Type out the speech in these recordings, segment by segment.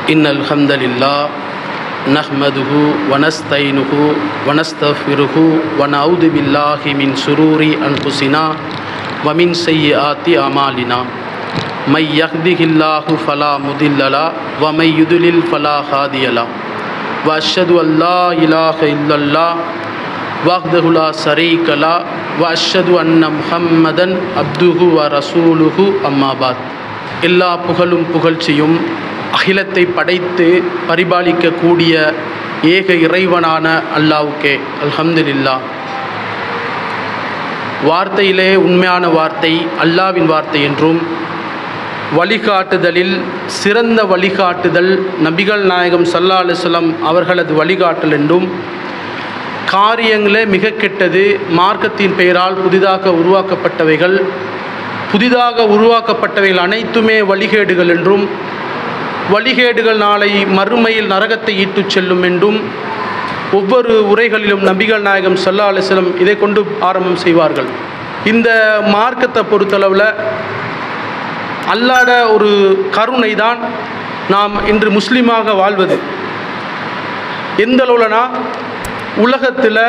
إن الحمد لله نحمده ونستعينه ونستغفره ونعوذ بالله من شرور أنفسنا ومن سيئات أعمالنا من يهده الله فلا مضل له ومن يضلل فلا هادي له وأشهد أن لا إله إلا الله وحده لا شريك له وأشهد أن محمدا عبده ورسوله أما بعد எல்லா புகழும் புகழ்ச்சியும் அகிலத்தை படைத்து பரிபாலிக்கக்கூடிய ஏக இறைவனான அல்லாவுக்கே அல்ஹம்துலில்லா வார்த்தையிலே உண்மையான வார்த்தை அல்லாவின் வார்த்தை என்றும் வழிகாட்டுதலில் சிறந்த வழிகாட்டுதல் நபிகள் நாயகம் சல்லா அலுவலம் அவர்களது வழிகாட்டல் என்றும் காரியங்களே மிக கெட்டது மார்க்கத்தின் பெயரால் புதிதாக உருவாக்கப்பட்டவைகள் புதிதாக உருவாக்கப்பட்டவைகள் அனைத்துமே வழிகேடுகள் என்றும் வழிகேடுகள் நாளை மறுமையில் நரகத்தை ஈட்டுச் செல்லும் என்றும் ஒவ்வொரு உரைகளிலும் நபிகள் நாயகம் சல்லா அலிஸ்லம் இதை கொண்டு ஆரம்பம் செய்வார்கள் இந்த மார்க்கத்தை பொறுத்தளவில் அல்லாட ஒரு கருணை தான் நாம் இன்று முஸ்லீமாக வாழ்வது எந்த அளவுலனா உலகத்தில்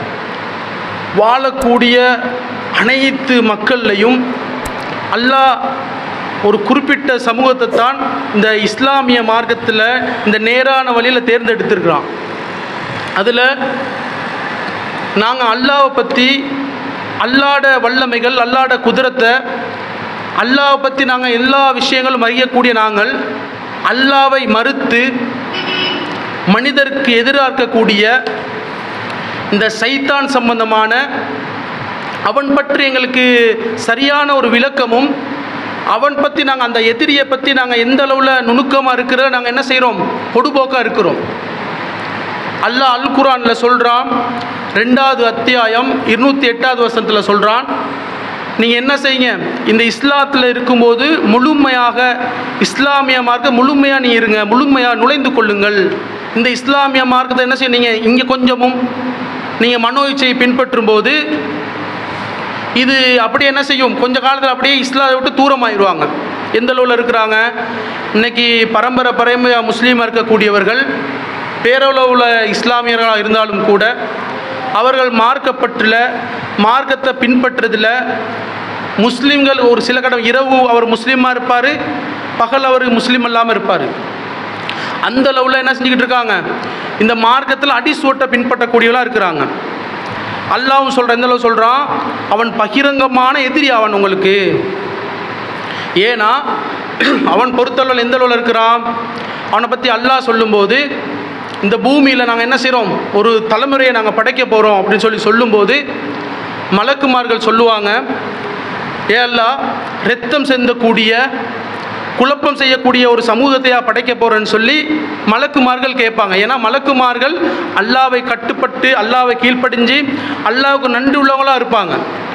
வாழக்கூடிய அனைத்து மக்கள்லையும் அல்லாஹ் ஒரு குறிப்பிட்ட சமூகத்தை தான் இந்த இஸ்லாமிய மார்க்கத்தில் இந்த நேரான வழியில் தேர்ந்தெடுத்திருக்கிறான் அதில் நாங்கள் அல்லாவை பற்றி அல்லாட வல்லமைகள் அல்லாட குதிரத்தை அல்லாவை பற்றி நாங்கள் எல்லா விஷயங்களும் அறியக்கூடிய நாங்கள் அல்லாவை மறுத்து மனிதருக்கு எதிராக இருக்கக்கூடிய இந்த சைத்தான் சம்பந்தமான அவன் பற்றி எங்களுக்கு சரியான ஒரு விளக்கமும் அவன் பற்றி நாங்கள் அந்த எதிரியை பற்றி நாங்கள் எந்த அளவில் நுணுக்கமாக இருக்கிற நாங்கள் என்ன செய்கிறோம் பொடுபோக்காக இருக்கிறோம் அல்லாஹ் அல் குரானில் சொல்கிறான் ரெண்டாவது அத்தியாயம் இருநூற்றி எட்டாவது வருஷத்தில் சொல்கிறான் நீங்கள் என்ன செய்யுங்க இந்த இஸ்லாத்தில் இருக்கும்போது முழுமையாக இஸ்லாமிய மார்க்க முழுமையாக நீ இருங்க முழுமையாக நுழைந்து கொள்ளுங்கள் இந்த இஸ்லாமிய மார்க்கத்தை என்ன செய்ய நீங்கள் இங்கே கொஞ்சமும் நீங்கள் மனோ இச்சையை பின்பற்றும் போது இது அப்படியே என்ன செய்யும் கொஞ்ச காலத்தில் அப்படியே இஸ்லாத்தை விட்டு தூரமாயிருவாங்க எந்த அளவில் இருக்கிறாங்க இன்னைக்கு பரம்பரை பரம்பரையாக முஸ்லீமாக இருக்கக்கூடியவர்கள் பேரளவில் இஸ்லாமியர்களாக இருந்தாலும் கூட அவர்கள் மார்க்கப்பட்டுல மார்க்கத்தை பின்பற்றுறதில் முஸ்லீம்கள் ஒரு சில கடம் இரவு அவர் முஸ்லீமாக இருப்பார் பகல் அவர் முஸ்லீம் இல்லாமல் இருப்பார் அந்த அளவில் என்ன செஞ்சுக்கிட்டு இருக்காங்க இந்த மார்க்கத்தில் அடிசுவட்டை பின்பற்றக்கூடியவளாக இருக்கிறாங்க அல்லாவும் சொல்கிற எந்த அளவு சொல்கிறான் அவன் பகிரங்கமான எதிரி அவன் உங்களுக்கு ஏன்னா அவன் பொறுத்தளவில் எந்த அளவில் இருக்கிறான் அவனை பற்றி அல்லாஹ் சொல்லும்போது இந்த பூமியில் நாங்கள் என்ன செய்கிறோம் ஒரு தலைமுறையை நாங்கள் படைக்க போகிறோம் அப்படின்னு சொல்லி சொல்லும்போது மலக்குமார்கள் சொல்லுவாங்க ஏ அல்லா ரத்தம் செந்தக்கூடிய குழப்பம் செய்யக்கூடிய ஒரு சமூகத்தையா படைக்க போகிறேன்னு சொல்லி மலக்குமார்கள் கேட்பாங்க ஏன்னா மலக்குமார்கள் அல்லாவை கட்டுப்பட்டு அல்லாவை கீழ்ப்படிஞ்சு அல்லாவுக்கு நன்றி உள்ளவங்களாக இருப்பாங்க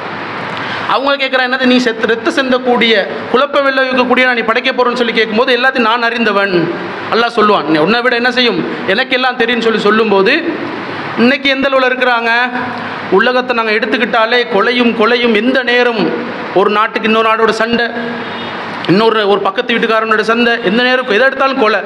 அவங்க கேட்குற என்னது நீ செத்து ரத்த செந்தக்கூடிய குழப்ப விளைவிக்கக்கூடிய நான் நீ படைக்க போகிறேன்னு சொல்லி கேட்கும்போது எல்லாத்தையும் நான் அறிந்தவன் அல்லாஹ் சொல்லுவான் நீ உன்னை விட என்ன செய்யும் எனக்கு எல்லாம் தெரியும்னு சொல்லி சொல்லும்போது இன்னைக்கு எந்த அளவில் இருக்கிறாங்க உலகத்தை நாங்கள் எடுத்துக்கிட்டாலே கொலையும் கொலையும் எந்த நேரம் ஒரு நாட்டுக்கு இன்னொரு நாடோட சண்டை இன்னொரு ஒரு பக்கத்து வீட்டுக்காரனோட சண்டை எந்த நேரம் எதை எடுத்தாலும் கொலை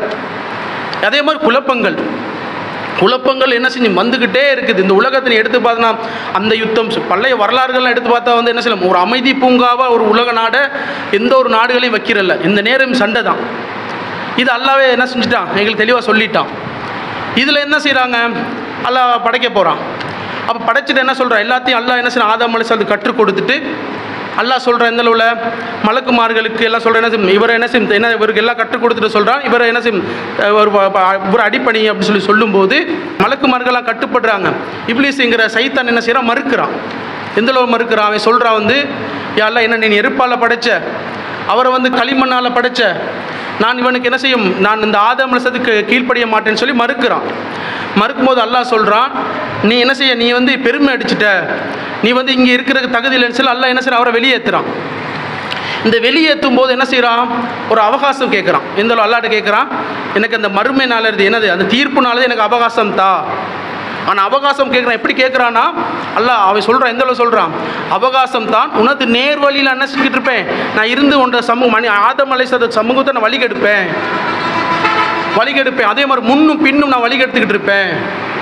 அதே மாதிரி குழப்பங்கள் குழப்பங்கள் என்ன செஞ்சு வந்துக்கிட்டே இருக்குது இந்த உலகத்தை எடுத்து பார்த்தோன்னா அந்த யுத்தம் பழைய வரலாறுகள்லாம் எடுத்து பார்த்தா வந்து என்ன செய்யலாம் ஒரு அமைதி பூங்காவாக ஒரு உலக நாடை எந்த ஒரு நாடுகளையும் வைக்கிறல்ல இந்த நேரம் சண்டை தான் இது அல்லாவே என்ன செஞ்சுட்டான் எங்களுக்கு தெளிவாக சொல்லிட்டான் இதில் என்ன செய்கிறாங்க அல்லாஹ் படைக்க போகிறான் அப்போ படைச்சிட்டு என்ன சொல்கிறான் எல்லாத்தையும் அல்லாஹ் என்ன செய்யணும் ஆதாம் அலிசாலுக்கு கற்றுக் கொடுத்துட்டு அல்லாஹ் சொல்கிற எந்த அளவில் மலக்குமார்களுக்கு எல்லாம் சொல்கிற என்ன செய்யும் இவரை என்ன செய்யும் என்ன இவருக்கு எல்லாம் கற்றுக் கொடுத்துட்டு சொல்கிறான் இவரை என்ன செய்யும் அஹ் ஒரு ப- ப- ஒரு அடிப்பணி அப்படின்னு சொல்லி சொல்லும்போது மலக்குமார்கள்லாம் கட்டுப்படுறாங்க இப்ளீஸுங்கிற சைத்தான் என்ன செய்கிறான் மறுக்கிறான் எந்த அளவு மறுக்கிறான் அவன் சொல்கிறான் வந்து யாரெல்லாம் என்ன நீ நெருப்பால் படைச்ச அவரை வந்து களிமண்ணால் படைச்ச நான் இவனுக்கு என்ன செய்யும் நான் இந்த ஆதாம் லசத்துக்கு கீழ்ப்படிய மாட்டேன்னு சொல்லி மறுக்கிறான் மறுக்கும்போது அல்லாஹ் சொல்கிறான் நீ என்ன செய்ய நீ வந்து பெருமை அடிச்சிட்ட நீ வந்து இங்கே இருக்கிறதுக்கு தகுதி இல்லைன்னு சொல்லி அல்லாஹ் என்ன செய்ய அவரை வெளியேற்றுறான் இந்த வெளியேற்றும் போது என்ன செய்கிறான் ஒரு அவகாசம் கேட்குறான் எந்த அளவு அல்லாட்ட கேட்குறான் எனக்கு அந்த மறுமை நாளது என்னது அந்த தீர்ப்பு நாளது எனக்கு அவகாசம் தா ஆனால் அவகாசம் கேட்குறான் எப்படி கேட்குறான்னா அல்லாஹ் அவன் சொல்கிறான் எந்த அளவு சொல்கிறான் அவகாசம் தான் உனது நேர் வழியில் என்ன செஞ்சுட்டு இருப்பேன் நான் இருந்து உன்ற சமூகம் மணி ஆதம் அலைசத சமூகத்தை நான் வழி கெடுப்பேன் வழிகெடுப்பேன் அதே மாதிரி முன்னும் பின்னும் நான் வழிகெடுத்துக்கிட்டு இருப்பேன்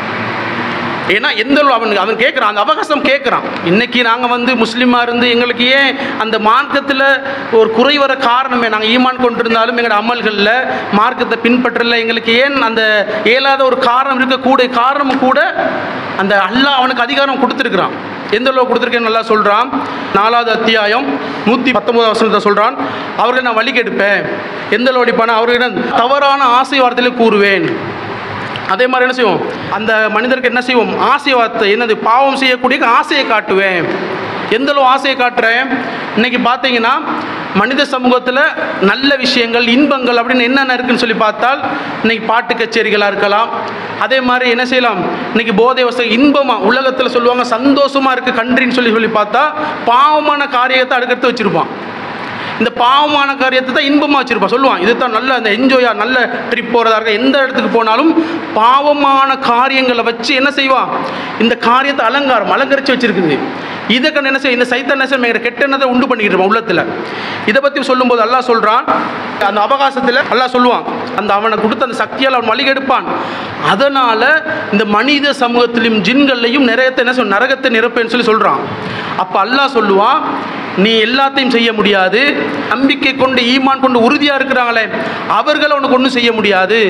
ஏன்னா எந்த அளவு அவனுக்கு அவன் கேட்குறான் அந்த அவகாசம் கேட்குறான் இன்னைக்கு நாங்கள் வந்து முஸ்லீமாக இருந்து எங்களுக்கு ஏன் அந்த மார்க்கத்தில் ஒரு குறை வர காரணமே நாங்கள் ஈமான் கொண்டிருந்தாலும் எங்களோட அமல்களில் மார்க்கத்தை பின்பற்றல எங்களுக்கு ஏன் அந்த இயலாத ஒரு காரணம் இருக்கக்கூடிய காரணமும் கூட அந்த அல்லாஹ் அவனுக்கு அதிகாரம் கொடுத்துருக்குறான் எந்த அளவு கொடுத்துருக்கேன்னு நல்லா சொல்கிறான் நாலாவது அத்தியாயம் நூற்றி பத்தொன்பது வசனத்தை சொல்கிறான் அவர்கள் நான் வழி கெடுப்பேன் எந்த அளவு அடிப்பானா அவர்களிடம் தவறான ஆசை வார்த்தையில கூறுவேன் அதே மாதிரி என்ன செய்வோம் அந்த மனிதருக்கு என்ன செய்வோம் ஆசை வார்த்தை என்னது பாவம் செய்யக்கூடிய ஆசையை காட்டுவேன் எந்த அளவு ஆசையை காட்டுறேன் இன்னைக்கு பார்த்தீங்கன்னா மனித சமூகத்தில் நல்ல விஷயங்கள் இன்பங்கள் அப்படின்னு என்னென்ன இருக்குன்னு சொல்லி பார்த்தால் இன்னைக்கு பாட்டு கச்சேரிகளாக இருக்கலாம் அதே மாதிரி என்ன செய்யலாம் இன்னைக்கு போதை வசதி இன்பமாக உலகத்தில் சொல்லுவாங்க சந்தோஷமாக இருக்குது கன்றின்னு சொல்லி சொல்லி பார்த்தா பாவமான காரியத்தை அடுக்கடுத்து வச்சுருப்பான் இந்த பாவமான காரியத்தை தான் இன்பமாக வச்சுருப்பான் சொல்லுவான் இது தான் நல்ல அந்த என்ஜாயா நல்ல ட்ரிப் போகிறதா இருக்க எந்த இடத்துக்கு போனாலும் பாவமான காரியங்களை வச்சு என்ன செய்வான் இந்த காரியத்தை அலங்காரம் அலங்கரித்து வச்சிருக்குது இதை கண்டு என்ன செய்ய இந்த சைத்தன் நசம் எங்கிற கெட்ட எண்ணத்தை உண்டு பண்ணிக்கிட்டு இருப்பான் உள்ளத்தில் இதை பற்றி சொல்லும்போது அல்லாஹ் சொல்கிறான் அந்த அவகாசத்தில் அல்லாஹ் சொல்லுவான் அந்த அவனை கொடுத்த அந்த சக்தியால் அவன் வழிகெடுப்பான் அதனால் இந்த மனித சமூகத்திலும் ஜின்கள்லையும் நிறையத்தை என்ன சொல் நரகத்தை நிரப்பேன்னு சொல்லி சொல்கிறான் அப்போ அல்லாஹ் சொல்லுவான் நீ எல்லாத்தையும் செய்ய முடியாது நம்பிக்கை கொண்டு ஈமான் கொண்டு உறுதியாக இருக்கிறாங்களே அவர்கள் உனக்கு ஒன்றும் செய்ய முடியாது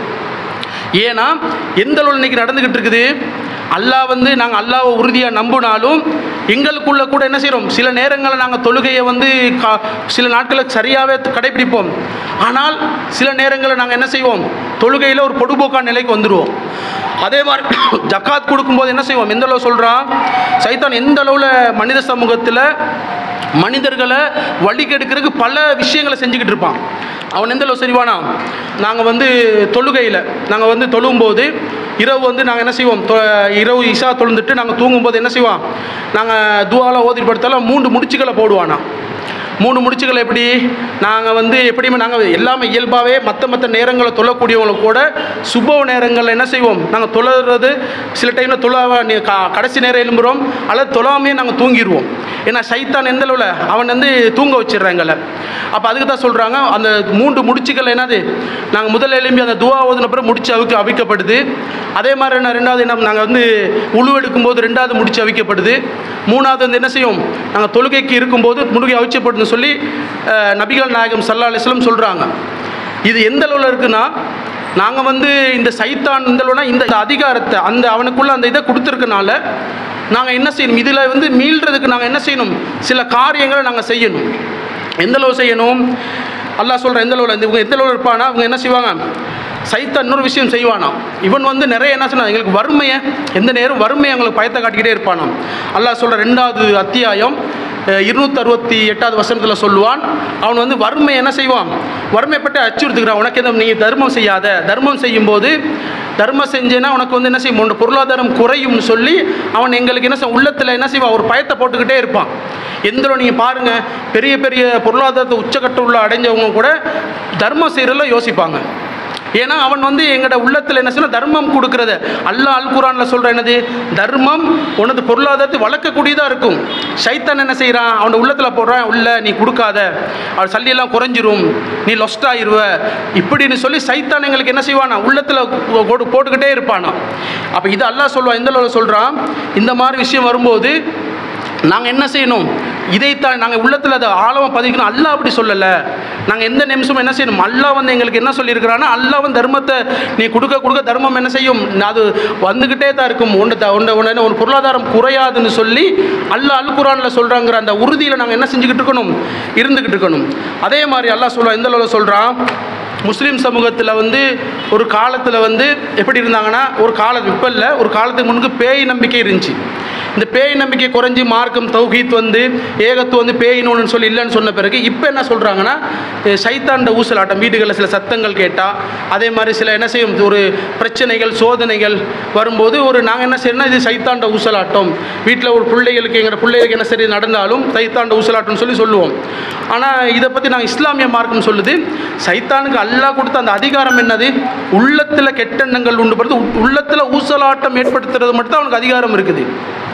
ஏன்னா எந்த அளவு இன்னைக்கு நடந்துக்கிட்டு இருக்குது அல்லாஹ் வந்து நாங்கள் அல்லாவை உறுதியாக நம்பினாலும் எங்களுக்குள்ள கூட என்ன செய்கிறோம் சில நேரங்களில் நாங்கள் தொழுகையை வந்து கா சில நாட்களுக்கு சரியாகவே கடைபிடிப்போம் ஆனால் சில நேரங்களில் நாங்கள் என்ன செய்வோம் தொழுகையில் ஒரு பொடுபோக்கான நிலைக்கு வந்துடுவோம் அதே மாதிரி ஜக்காத் கொடுக்கும்போது என்ன செய்வோம் எந்த அளவு சொல்கிறான் சைத்தான் எந்த அளவில் மனித சமூகத்தில் மனிதர்களை வழிகெடுக்கிறதுக்கு பல விஷயங்களை செஞ்சுக்கிட்டு இருப்பான் அவன் எந்த அளவு சரிவானா நாங்கள் வந்து தொழுகையில் நாங்கள் வந்து தொழும்போது இரவு வந்து நாங்கள் என்ன செய்வோம் தொ இரவு இஷா தொழுந்துட்டு நாங்கள் தூங்கும்போது என்ன செய்வோம் நாங்கள் துவால ஓதி படுத்தாலும் மூன்று முடிச்சுகளை போடுவானா மூணு முடிச்சுகள் எப்படி நாங்கள் வந்து எப்படியுமே நாங்கள் எல்லாமே இயல்பாகவே மற்ற மற்ற நேரங்களை தொழக்கூடியவங்களை கூட சுப நேரங்களில் என்ன செய்வோம் நாங்கள் தொழுறது சில டைமில் தொழ கடைசி நேரம் எழும்புகிறோம் அல்லது தொழாமையே நாங்கள் தூங்கிடுவோம் ஏன்னா சைத்தான் எந்த அளவில் அவன் வந்து தூங்க வச்சிடுறாங்கல்ல அப்போ அதுக்கு தான் சொல்கிறாங்க அந்த மூன்று முடிச்சுகள் என்னது நாங்கள் முதல்ல எழும்பி அந்த துவா ஓதுன பிறகு முடிச்சு அவிக்க அவிக்கப்படுது அதே மாதிரி என்ன ரெண்டாவது என்ன நாங்கள் வந்து உழு எடுக்கும்போது ரெண்டாவது முடிச்சு அவிக்கப்படுது மூணாவது வந்து என்ன செய்யும் நாங்கள் தொழுகைக்கு இருக்கும்போது முடுகை அவிச்சப்படுதுன்னு சொல்லி அஹ், நபிகள் நாயகம் சல்லா அலிஸ்லம் சொல்கிறாங்க இது எந்த அளவில் இருக்குன்னா நாங்கள் வந்து இந்த சைத்தான் இந்த அளவுனா இந்த அதிகாரத்தை அந்த அவனுக்குள்ள அந்த இதை கொடுத்துருக்கனால நாங்கள் என்ன செய்யணும் இதில் வந்து மீள்றதுக்கு நாங்கள் என்ன செய்யணும் சில காரியங்களை நாங்கள் செய்யணும் எந்த அளவு செய்யணும் அல்லாஹ் சொல்கிற எந்த அளவில் இவங்க எந்த அளவில் இருப்பானா அவங்க என்ன செய்வாங்க சைத்தான் இன்னொரு விஷயம் செய்வானாம் இவன் வந்து நிறைய என்ன சொன்னா எங்களுக்கு வறுமையை எந்த நேரம் வறுமையை எங்களுக்கு பயத்தை காட்டிக்கிட்டே இருப்பானாம் அல்லாஹ் சொல்கிற ரெண்டாவது அத்தியாயம் இருநூத்தி அறுபத்தி எட்டாவது வசனத்தில் சொல்லுவான் அவன் வந்து வறுமை என்ன செய்வான் வறுமைப்பட்டு அச்சுறுத்துக்கிறான் உனக்கு எதுவும் நீ தர்மம் செய்யாத தர்மம் செய்யும்போது தர்மம் செஞ்சேன்னா உனக்கு வந்து என்ன செய்யும் உன்னோட பொருளாதாரம் குறையும்னு சொல்லி அவன் எங்களுக்கு என்ன செய்வான் உள்ளத்தில் என்ன செய்வான் ஒரு பயத்தை போட்டுக்கிட்டே இருப்பான் எந்த நீங்கள் பாருங்கள் பெரிய பெரிய பொருளாதாரத்தை உச்சக்கட்ட உள்ள அடைஞ்சவங்க கூட தர்மம் செய்கிறதுல யோசிப்பாங்க ஏன்னா அவன் வந்து எங்களோட உள்ளத்தில் என்ன சொன்னா தர்மம் கொடுக்கறது அல்லாஹ் அல் குரானில் சொல்கிற என்னது தர்மம் உனது பொருளாதாரத்தை வளர்க்கக்கூடியதாக இருக்கும் சைத்தான் என்ன செய்கிறான் அவன் உள்ளத்தில் போடுறான் உள்ள நீ கொடுக்காத அவன் சல்லியெல்லாம் குறைஞ்சிரும் நீ லொஸ்ட் ஆயிருவ இப்படின்னு சொல்லி சைத்தான் எங்களுக்கு என்ன செய்வானா உள்ளத்தில் போட்டு போட்டுக்கிட்டே இருப்பானா அப்போ இது அல்லாஹ் சொல்லுவான் எந்த அளவில் சொல்கிறான் இந்த மாதிரி விஷயம் வரும்போது நாங்கள் என்ன செய்யணும் இதைத்தான் நாங்கள் உள்ளத்தில் அதை ஆழமாக பதிக்கணும் அல்லாஹ் அப்படி சொல்லலை நாங்கள் எந்த நிமிஷமும் என்ன செய்யணும் அல்லாஹ் வந்து எங்களுக்கு என்ன சொல்லியிருக்கிறான்னா அல்லாஹ் வந்து தர்மத்தை நீ கொடுக்க கொடுக்க தர்மம் என்ன செய்யும் அது வந்துக்கிட்டே தான் இருக்கும் ஒன்று த ஒன்று ஒன்று ஒரு பொருளாதாரம் குறையாதுன்னு சொல்லி அல்லாஹ் அல் குரானில் சொல்கிறாங்கிற அந்த உறுதியில் நாங்கள் என்ன செஞ்சுக்கிட்டு இருக்கணும் இருந்துக்கிட்டு இருக்கணும் அதே மாதிரி அல்லாஹ் சொல்கிறான் எந்த அளவில் சொல்கிறான் முஸ்லீம் சமூகத்தில் வந்து ஒரு காலத்தில் வந்து எப்படி இருந்தாங்கன்னா ஒரு காலம் இப்போ இல்லை ஒரு காலத்துக்கு முன்னுக்கு பேய் நம்பிக்கை இருந்துச்சு இந்த பேய் நம்பிக்கை குறைஞ்சி மார்க்கம் தௌஹீத் வந்து ஏகத்து வந்து பேய் நூல்னு சொல்லி இல்லைன்னு சொன்ன பிறகு இப்போ என்ன சொல்கிறாங்கன்னா சைத்தாண்ட ஊசலாட்டம் வீடுகளில் சில சத்தங்கள் கேட்டால் அதே மாதிரி சில என்ன செய்யும் ஒரு பிரச்சனைகள் சோதனைகள் வரும்போது ஒரு நாங்கள் என்ன செய்யணும்னா இது சைத்தாண்ட ஊசலாட்டம் வீட்டில் ஒரு பிள்ளைகளுக்கு எங்கள் பிள்ளைகளுக்கு என்ன சரி நடந்தாலும் சைத்தாண்ட ஊசலாட்டம்னு சொல்லி சொல்லுவோம் ஆனால் இதை பற்றி நாங்கள் இஸ்லாமிய மார்க்கம் சொல்லுது சைத்தானுக்கு அல்லாஹ் கொடுத்த அந்த அதிகாரம் என்னது உள்ளத்தில் கெட்டெண்ணங்கள் உண்டு படுத்து உள்ளத்தில் ஊசலாட்டம் ஏற்படுத்துறது மட்டும் தான் அவனுக்கு அதிகாரம் இருக்குது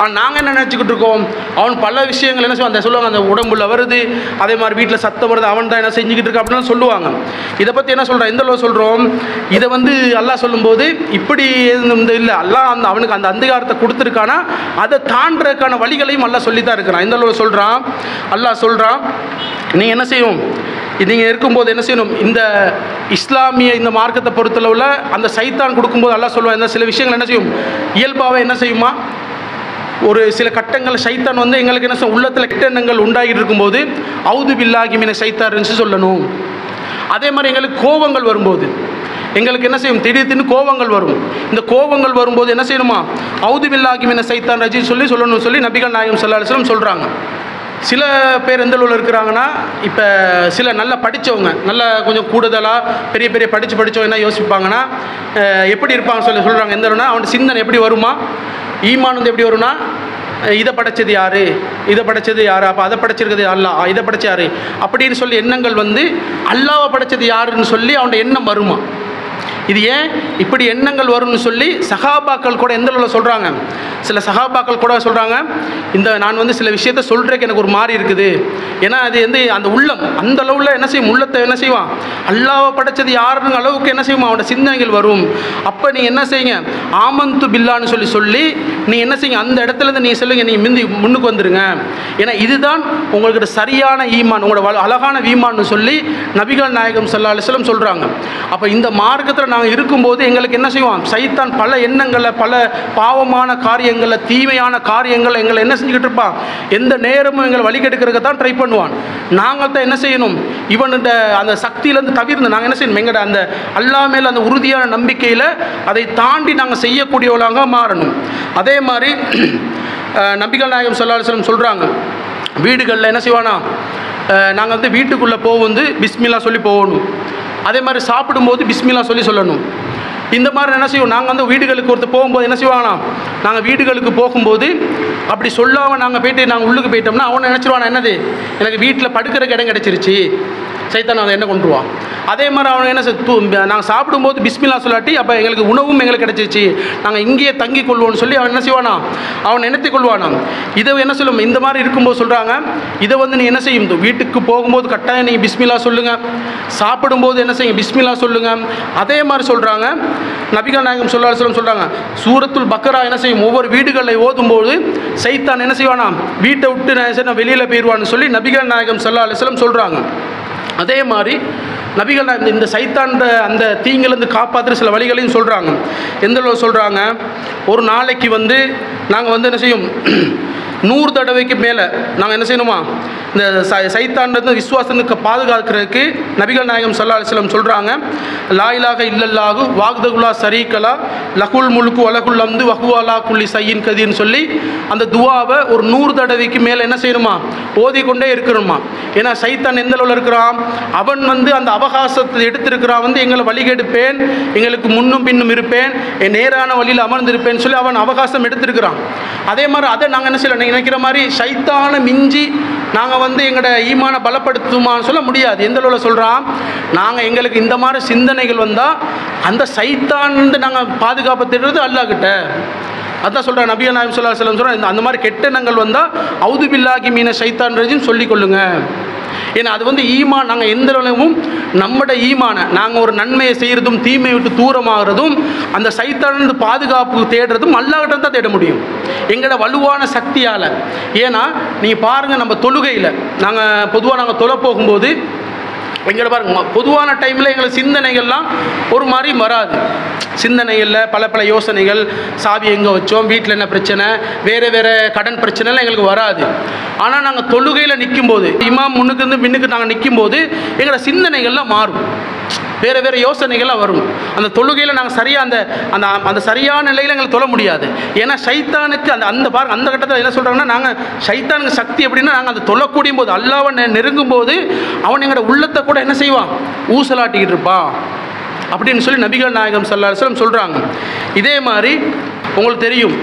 ஆனால் நாங்கள் என்ன நினச்சிக்கிட்டு இருக்கோம் அவன் பல விஷயங்கள் என்ன செய்வான் அந்த சொல்லுவாங்க அந்த உடம்புல வருது அதே மாதிரி வீட்டில் சத்தம் வருது அவன் தான் என்ன செஞ்சுக்கிட்டு இருக்கா அப்படின்னு சொல்லுவாங்க இதை பற்றி என்ன சொல்கிறோம் எந்த அளவு சொல்கிறோம் இதை வந்து அல்லாஹ் சொல்லும்போது இப்படி இந்த இல்லை அல்லாஹ் அந்த அவனுக்கு அந்த அந்தகாரத்தை கொடுத்துருக்கானா அதை தாண்டுறதுக்கான வழிகளையும் அல்லாஹ் சொல்லி தான் இருக்கிறான் எந்த அளவு சொல்கிறான் அல்லாஹ் சொல்கிறான் நீங்கள் என்ன செய்யும் நீங்கள் இருக்கும்போது என்ன செய்யணும் இந்த இஸ்லாமிய இந்த மார்க்கத்தை பொறுத்தளவில் அந்த சைத்தான் கொடுக்கும்போது அல்லாஹ் சொல்லுவான் இந்த சில விஷயங்கள் என்ன செய்யும் இயல்பாகவே என்ன செய்யுமா ஒரு சில கட்டங்கள் சைத்தான் வந்து எங்களுக்கு என்ன செய்யும் உள்ளத்தில் கெட்ட எண்ணங்கள் உண்டாகிட்டு இருக்கும்போது அவுது பில்லாகி மீன சைத்தாருன்னு சொல்லணும் அதே மாதிரி எங்களுக்கு கோபங்கள் வரும்போது எங்களுக்கு என்ன செய்யும் திடீர் திடீர்னு கோபங்கள் வரும் இந்த கோபங்கள் வரும்போது என்ன செய்யணுமா அவுது பில்லாகி மீன சைத்தான் ரஜி சொல்லி சொல்லணும்னு சொல்லி நபிகள் நாயகம் சல்லா அலுவலம் சொல்கிறாங்க சில பேர் எந்த அளவில் இருக்கிறாங்கன்னா இப்போ சில நல்லா படித்தவங்க நல்லா கொஞ்சம் கூடுதலாக பெரிய பெரிய படித்து படித்தவங்க என்ன யோசிப்பாங்கன்னா அஹ், எப்படி இருப்பாங்க சொல்லி சொல்கிறாங்க எந்த அளவுனா அவன் சிந்தனை எப்படி வருமா ஈமான் வந்து எப்படி வரும்னா அஹ், இதை படைச்சது யாரு இதை படைச்சது யாரு அப்போ அதை படைச்சிருக்கிறது அல்லாஹ் இதை படைச்ச யாரு அப்படின்னு சொல்லி எண்ணங்கள் வந்து அல்லாவை படைச்சது யாருன்னு சொல்லி அவனோட எண்ணம் வருமா இது ஏன் இப்படி எண்ணங்கள் வரும்னு சொல்லி சகாபாக்கள் கூட எந்த அளவில் சொல்கிறாங்க சில சகாபாக்கள் கூட சொல்கிறாங்க இந்த நான் வந்து சில விஷயத்த சொல்கிறதுக்கு எனக்கு ஒரு மாதிரி இருக்குது ஏன்னா அது வந்து அந்த உள்ளம் அந்த அளவில் என்ன செய்யும் உள்ளத்தை என்ன செய்வான் அல்லாவை படைச்சது யாருன்னு அளவுக்கு என்ன செய்யும் அவனோட சிந்தனைகள் வரும் அப்போ நீ என்ன செய்யுங்க ஆமந்து பில்லான்னு சொல்லி சொல்லி நீ என்ன செய்யுங்க அந்த இடத்துல இருந்து நீ சொல்லுங்க நீ முந்தி முன்னுக்கு வந்துருங்க ஏன்னா இதுதான் உங்களுக்கு சரியான ஈமான் உங்களோட வள- அழகான ஈமான்னு சொல்லி நபிகள் நாயகம் சல்லா அலிஸ்லம் சொல்கிறாங்க அப்போ இந்த மார்க்கத்தில் நாங்கள் இருக்கும்போது எங்களுக்கு என்ன செய்வோம் சைத்தான் பல எண்ணங்களில் பல பாவமான காரியங்களில் தீமையான காரியங்கள் எங்களை என்ன செஞ்சுக்கிட்டு இருப்பான் எந்த நேரமும் எங்களை வழிகெடுக்கிறதுக்கு தான் ட்ரை பண்ணுவான் நாங்கள் தான் என்ன செய்யணும் இவன்கிட்ட அந்த சக்தியிலேருந்து தவிர்ந்து நாங்கள் என்ன செய்யணும் எங்கள்ட அந்த அல்லா மேல் அந்த உறுதியான நம்பிக்கையில் அதை தாண்டி நாங்கள் செய்யக்கூடியவளாக மாறணும் அதே மாதிரி அஹ், நபிகள் நாயகம் சொல்லாசலம் சொல்கிறாங்க வீடுகளில் என்ன செய்வானா நாங்கள் வந்து வீட்டுக்குள்ளே போக வந்து பிஸ்மில்லா சொல்லி போகணும் அதே மாதிரி சாப்பிடும்போது பிஸ்மில்லா சொல்லி சொல்லணும் இந்த மாதிரி என்ன செய்வோம் நாங்கள் வந்து வீடுகளுக்கு ஒருத்தர் போகும்போது என்ன செய்வாங்கன்னா நாங்கள் வீடுகளுக்கு போகும்போது அப்படி சொல்லாமல் நாங்கள் போயிட்டு நாங்கள் உள்ளுக்கு போயிட்டோம்னா அவன் நினச்சிருவானா என்னது எனக்கு வீட்டில் படுக்கிறக்கு இடம் கிடச்சிருச்சு சைத்தான் அதை என்ன கொண்டுருவான் அதே மாதிரி அவன் என்ன செய்~ தூ நாங்கள் சாப்பிடும்போது பிஸ்மில்லா சொல்லாட்டி அப்போ எங்களுக்கு உணவும் எங்களுக்கு கிடச்சிருச்சு நாங்கள் இங்கேயே தங்கி கொள்வோம்னு சொல்லி அவன் என்ன செய்வானா அவன் நினைத்து கொள்வானா இதை என்ன சொல்லும் இந்த மாதிரி இருக்கும்போது சொல்கிறாங்க இதை வந்து நீ என்ன செய்யும் இந்த வீட்டுக்கு போகும்போது கட்டாயம் நீங்கள் பிஸ்மில்லா சொல்லுங்கள் சாப்பிடும்போது என்ன செய்யும் பிஸ்மில்லா சொல்லுங்கள் அதே மாதிரி சொல்கிறாங்க நபிகள் நாயகம் சொல்லா சொல்லம் சொல்கிறாங்க சூரத்துல் பக்கரா என்ன செய்யும் ஒவ்வொரு வீடுகளில் ஓதும்போது சைத்தான் என்ன செய்வானா வீட்டை விட்டு நான் சரி நான் வெளியில் போயிடுவான்னு சொல்லி நபிகள் நாயகம் சல்லா அலிஸ்லம் சொல்கிறாங்க அதே மாதிரி நபிகள் நாயகம் இந்த சைத்தாண்ட அந்த தீங்கிலிருந்து காப்பாற்றுற சில வழிகளையும் சொல்கிறாங்க எந்த அளவு சொல்கிறாங்க ஒரு நாளைக்கு வந்து நாங்கள் வந்து என்ன செய்யும் நூறு தடவைக்கு மேலே நாங்கள் என்ன செய்யணுமா இந்த சை சைத்தாண்டது விசுவாசத்துக்கு பாதுகாக்கிறதுக்கு நபிகள் நாயகம் சல்லா அலிஸ்லம் சொல்கிறாங்க லாயிலாக இல்லல்லாகு வாக்தகுலா சரீக்கலா லகுல் முழுக்கு வலகுல் அந்து வகுவாலா குள்ளி சையின் கதின்னு சொல்லி அந்த துவாவை ஒரு நூறு தடவைக்கு மேலே என்ன செய்யணுமா ஓதிக்கொண்டே இருக்கணுமா ஏன்னா சைத்தான் எந்த அளவில் இருக்கிறான் அவன் வந்து அந்த அவகாசத்தை எடுத்திருக்கிறான் வந்து எங்களை வழிகெடுப்பேன் எங்களுக்கு முன்னும் பின்னும் இருப்பேன் என் நேரான வழியில் அமர்ந்திருப்பேன்னு சொல்லி அவன் அவகாசம் எடுத்திருக்கிறான் அதே மாதிரி அதை நாங்கள் என்ன செய்யலாம் நீங்கள் நினைக்கிற மாதிரி சைத்தான மிஞ்சி நாங்கள் வந்து எங்களோட ஈமான பலப்படுத்துமான்னு சொல்ல முடியாது எந்த அளவில் சொல்கிறான் நாங்கள் எங்களுக்கு இந்த மாதிரி சிந்தனைகள் வந்தால் அந்த சைத்தான் வந்து நாங்கள் பாதுகாப்பு தேடுறது அல்லாஹ்கிட்ட அதான் சொல்கிறேன் நபியா நாயம் சொல்லா செல்லம் சொல்கிறேன் அந்த மாதிரி கெட்டெண்ணங்கள் வந்தால் அவுது பில்லாகி மீன சைத்தான் ரஜின்னு சொல்லிக்கொள்ளுங்க ஏன்னா அது வந்து ஈமான் நாங்கள் எந்த அளவும் நம்மட ஈமான நாங்கள் ஒரு நன்மையை செய்கிறதும் தீமையை விட்டு தூரமாகிறதும் அந்த சைத்தானிலிருந்து பாதுகாப்பு தேடுறதும் அல்லாஹ்கிட்ட தான் தேட முடியும் எங்களோட வலுவான சக்தியால் ஏன்னா நீங்கள் பாருங்கள் நம்ம தொழுகையில் நாங்கள் பொதுவாக நாங்கள் தொலை போகும்போது எங்களை பாருங்க ம- பொதுவான டைமில் எங்களுக்கு சிந்தனைகள்லாம் ஒரு மாதிரி வராது சிந்தனைகளில் பல பல யோசனைகள் சாவி எங்கே வச்சோம் வீட்டில் என்ன பிரச்சனை வேறு வேறு கடன் பிரச்சனைலாம் எங்களுக்கு வராது ஆனால் நாங்கள் தொழுகையில் நிற்கும்போது இமாம் முன்னுக்கு இருந்து பின்னுக்கு நாங்கள் நிற்கும்போது எங்களோட சிந்தனைகள்லாம் மாறும் வேறு வேறு யோசனைகள்லாம் வரும் அந்த தொழுகையில் நாங்கள் சரியாக அந்த அந்த அந்த சரியான நிலையில் எங்களுக்கு தொழ முடியாது ஏன்னா சைத்தானுக்கு அந்த அந்த பாருங்க அந்த கட்டத்தில் என்ன சொல்கிறாங்கன்னா நாங்கள் சைத்தானுக்கு சக்தி எப்படின்னா நாங்கள் அந்த தொழக்கூடிய போது அல்லாவை நெ- நெருங்கும் போது அவன் எங்களோட உள்ளத்தை கூட என்ன செய்வான் ஊசலாட்டிக்கிட்டு இருப்பான் அப்படின்னு சொல்லி நபிகள் நாயகம் சல்லா சொல்லம் சொல்கிறாங்க இதே மாதிரி உங்களுக்கு தெரியும்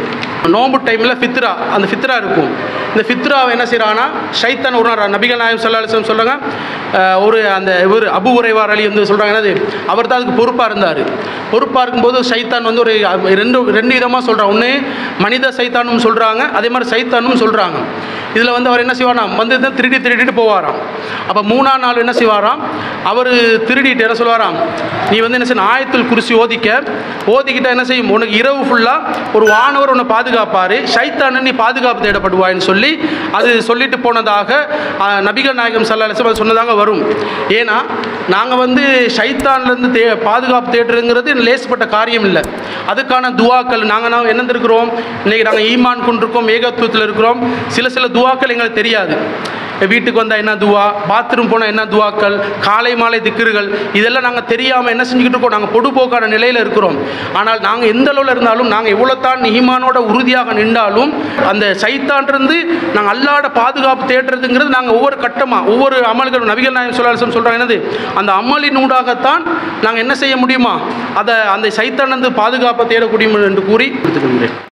நோம்பு டைமில் ஃபித்ரா அந்த ஃபித்ரா இருக்கும் இந்த ஃபித்ராவை என்ன செய்கிறான்னா ஷைத்தான் ஒரு நாள் நபிகள் நாயம் சல்லாஹம் சொல்கிறாங்க ஒரு அந்த இவர் அபு உரைவார் அலி வந்து சொல்கிறாங்க என்னது அவர் தான் அதுக்கு பொறுப்பாக இருந்தார் பொறுப்பாக இருக்கும்போது சைத்தான் வந்து ஒரு அஹ், ரெண்டு ரெண்டு விதமாக சொல்கிறாங்க ஒன்று மனித சைத்தானும் சொல்கிறாங்க அதே மாதிரி சைத்தானும் சொல்கிறாங்க இதில் வந்து அவர் என்ன செய்வாராம் வந்து தான் திருடி திருடிட்டு போவாராம் அப்போ மூணாம் நாள் என்ன செய்வாராம் அவர் திருடிட்டு என்ன சொல்வாராம் நீ வந்து என்ன செய்யணும் ஆயத்தில் குறிச்சி ஓதிக்க ஓதிக்கிட்ட என்ன செய்யும் உனக்கு இரவு ஃபுல்லாக ஒரு வானவர் உன்னை பாதுகாப்பார் சைத்தானு நீ பாதுகாப்பு தேடப்படுவாயின்னு சொல்லி அது சொல்லிட்டு போனதாக ஆஹ், நபிகள் நாயகம் சல்லா சொன்னதாக வரும் ஏன்னா நாங்கள் வந்து சைத்தான்லேருந்து தே பாதுகாப்பு தேடுறதுங்கிறது லேசப்பட்ட காரியம் இல்லை அதுக்கான துவாக்கள் நாங்கள் நான் என்ன இருக்கிறோம் இன்றைக்கி நாங்கள் ஈமான் கொண்டிருக்கோம் ஏகத்துவத்தில் இருக்கிறோம் சில சில துவாக்கள் எங்களுக்கு தெரியாது வீட்டுக்கு வந்தால் என்ன துவா பாத்ரூம் போனால் என்ன துவாக்கள் காலை மாலை திக்கிறுகள் இதெல்லாம் நாங்கள் தெரியாமல் என்ன செஞ்சுக்கிட்டு இருக்கோம் நாங்கள் பொடுபோக்கான நிலையில் இருக்கிறோம் ஆனால் நாங்கள் எந்த அளவில் இருந்தாலும் நாங்கள் எவ்வளோ தான் ஈமானோட உறுதியாக நின்றாலும் அந்த சைத்தான்றிருந்து நாங்கள் அல்லாட பாதுகாப்பு தேடுறதுங்கிறது நாங்கள் ஒவ்வொரு கட்டமாக ஒவ்வொரு அமல்கள் நபிகள் நாயகம் சொல்லாசம் சொல்கிறாங்க என்னது அந்த அமலின் ஊடாகத்தான் நாங்கள் என்ன செய்ய முடியுமா அதை அந்த சைத்தானந்து பாதுகாப்பை தேடக்கூடிய என்று கூறி எடுத்துக்கொள்கிறேன்